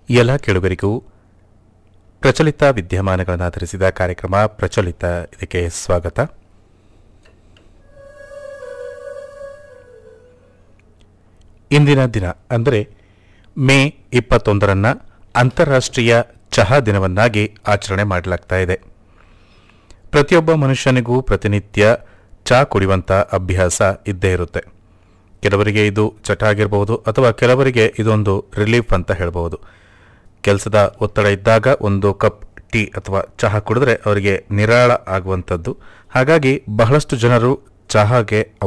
ಎಲ್ಲ ಕೇಳುಗರಿಗೂ ಪ್ರಚಲಿತ ವಿದ್ಯಮಾನಗಳನ್ನು ಆಧರಿಸಿದ ಕಾರ್ಯಕ್ರಮ ಪ್ರಚಲಿತ ಇದಕ್ಕೆ ಸ್ವಾಗತ ಇಂದಿನ ದಿನ ಅಂದರೆ ಮೇ ಇಪ್ಪತ್ತೊಂದರನ್ನ ಅಂತಾರಾಷ್ಟ್ರೀಯ ಚಹಾ ದಿನವನ್ನಾಗಿ ಆಚರಣೆ ಮಾಡಲಾಗ್ತಾ ಇದೆ ಪ್ರತಿಯೊಬ್ಬ ಮನುಷ್ಯನಿಗೂ ಪ್ರತಿನಿತ್ಯ ಚಹಾ ಕುಡಿಯುವಂಥ ಅಭ್ಯಾಸ ಇದ್ದೇ ಇರುತ್ತೆ ಕೆಲವರಿಗೆ ಇದು ಚಟ ಆಗಿರಬಹುದು ಅಥವಾ ಕೆಲವರಿಗೆ ಇದೊಂದು ರಿಲೀಫ್ ಅಂತ ಹೇಳ್ಬೋದು ಕೆಲಸದ ಒತ್ತಡ ಇದ್ದಾಗ ಒಂದು ಕಪ್ ಟೀ ಅಥವಾ ಚಹಾ ಕುಡಿದ್ರೆ ಅವರಿಗೆ ನಿರಾಳ ಆಗುವಂಥದ್ದು ಹಾಗಾಗಿ ಬಹಳಷ್ಟು ಜನರು ಚಹಾಗೆ